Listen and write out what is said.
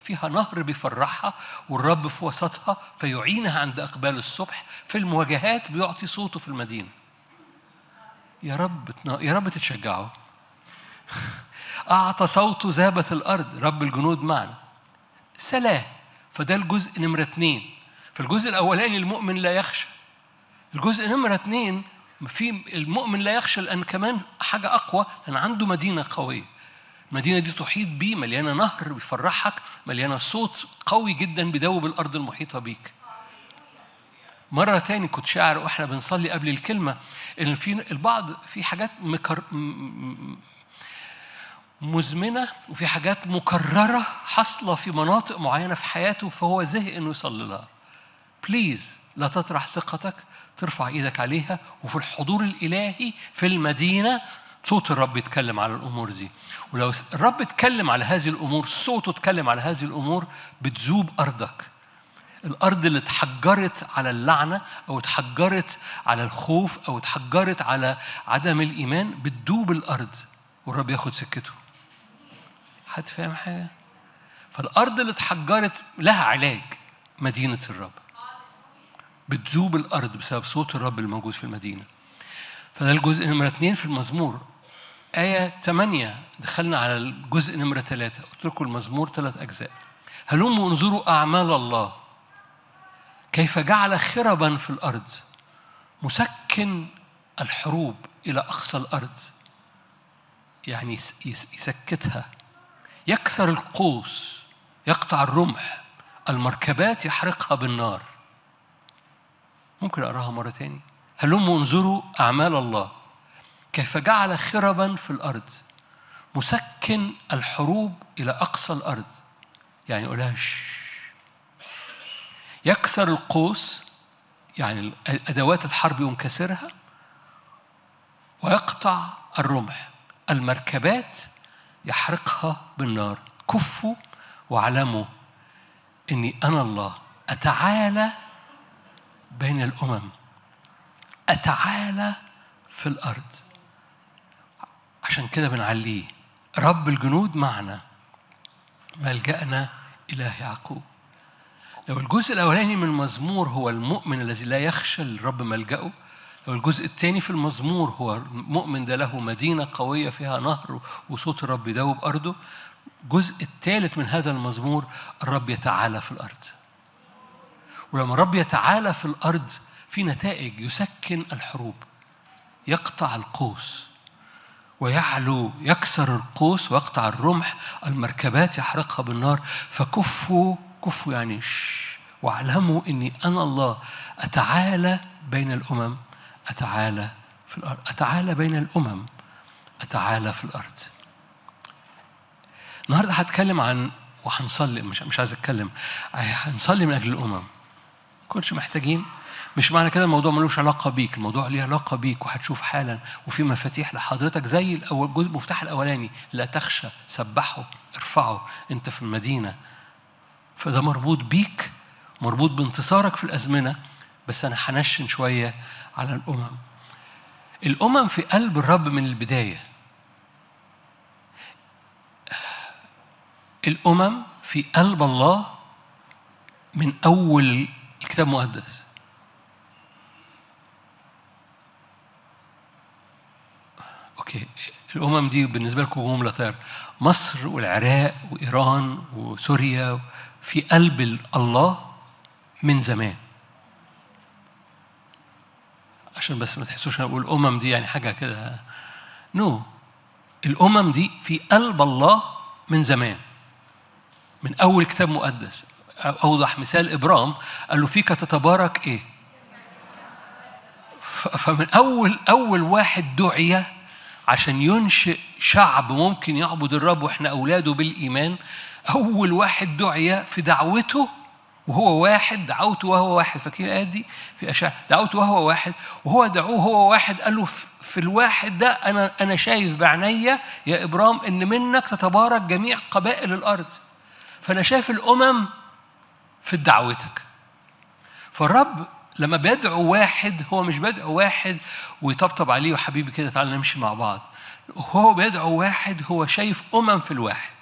فيها نهر بيفرحها والرب في وسطها فيعينها عند اقبال الصبح في المواجهات بيعطي صوته في المدينه يا رب يا رب تتشجعوا أعطى صوته ذابت الأرض رب الجنود معنا سلام فده الجزء نمرة اتنين في الجزء الأولاني المؤمن لا يخشى الجزء نمرة اتنين في المؤمن لا يخشى لأن كمان حاجة أقوى لأن عنده مدينة قوية المدينة دي تحيط بيه مليانة نهر بيفرحك مليانة صوت قوي جدا بيدوب الأرض المحيطة بيك مرة تاني كنت شاعر واحنا بنصلي قبل الكلمة إن في البعض في حاجات مكر مزمنة وفي حاجات مكررة حاصلة في مناطق معينة في حياته فهو زهق إنه يصلي لها. بليز لا تطرح ثقتك ترفع إيدك عليها وفي الحضور الإلهي في المدينة صوت الرب يتكلم على الأمور دي ولو الرب اتكلم على هذه الأمور صوته اتكلم على هذه الأمور بتذوب أرضك الأرض اللي اتحجرت على اللعنة أو اتحجرت على الخوف أو اتحجرت على عدم الإيمان بتدوب الأرض والرب ياخد سكته حد فاهم حاجة؟ فالأرض اللي اتحجرت لها علاج مدينة الرب بتذوب الأرض بسبب صوت الرب الموجود في المدينة فده الجزء نمرة اثنين في المزمور آية 8 دخلنا على الجزء نمرة ثلاثة قلت لكم المزمور ثلاث أجزاء هلموا انظروا أعمال الله كيف جعل خربا في الأرض مسكن الحروب إلى أقصى الأرض يعني يسكتها يكسر القوس يقطع الرمح المركبات يحرقها بالنار ممكن أقراها مرة تاني هلموا انظروا أعمال الله كيف جعل خربا في الأرض مسكن الحروب إلى أقصى الأرض يعني يقولها يكسر القوس يعني أدوات الحرب ينكسرها ويقطع الرمح المركبات يحرقها بالنار كفوا واعلموا اني انا الله اتعالى بين الامم اتعالى في الارض عشان كده بنعليه رب الجنود معنا ملجأنا إله يعقوب لو الجزء الأولاني من المزمور هو المؤمن الذي لا يخشى الرب ملجأه لو الجزء الثاني في المزمور هو المؤمن ده له مدينة قوية فيها نهر وصوت الرب يدوب أرضه الجزء الثالث من هذا المزمور الرب يتعالى في الأرض ولما الرب يتعالى في الأرض في نتائج يسكن الحروب يقطع القوس ويعلو يكسر القوس ويقطع الرمح المركبات يحرقها بالنار فكفوا كفوا يعني شش واعلموا اني انا الله اتعالى بين الامم اتعالى في الارض اتعالى بين الامم اتعالى في الارض النهارده هتكلم عن وهنصلي مش مش عايز اتكلم هنصلي من اجل الامم كنتش محتاجين مش معنى كده الموضوع ملوش علاقه بيك الموضوع ليه علاقه بيك وهتشوف حالا وفي مفاتيح لحضرتك زي الاول جزء المفتاح الاولاني لا تخشى سبحه ارفعه انت في المدينه فده مربوط بيك مربوط بانتصارك في الازمنه بس انا هنشن شويه على الامم الامم في قلب الرب من البدايه الامم في قلب الله من اول الكتاب المقدس اوكي الامم دي بالنسبه لكم جمله طيب مصر والعراق وايران وسوريا في قلب الله من زمان عشان بس ما تحسوش انا بقول الامم دي يعني حاجه كده نو no. الامم دي في قلب الله من زمان من اول كتاب مقدس اوضح مثال ابرام قال له فيك تتبارك ايه فمن اول اول واحد دعي عشان ينشئ شعب ممكن يعبد الرب واحنا اولاده بالايمان اول واحد دعي في دعوته وهو واحد دعوته وهو واحد فاكرين الايه دي في اشعه دعوته وهو واحد وهو دعوه هو واحد قال له في الواحد ده انا انا شايف بعينيا يا ابرام ان منك تتبارك جميع قبائل الارض فانا شايف الامم في دعوتك فالرب لما بيدعو واحد هو مش بيدعو واحد ويطبطب عليه وحبيبي كده تعالى نمشي مع بعض هو بيدعو واحد هو شايف أمم في الواحد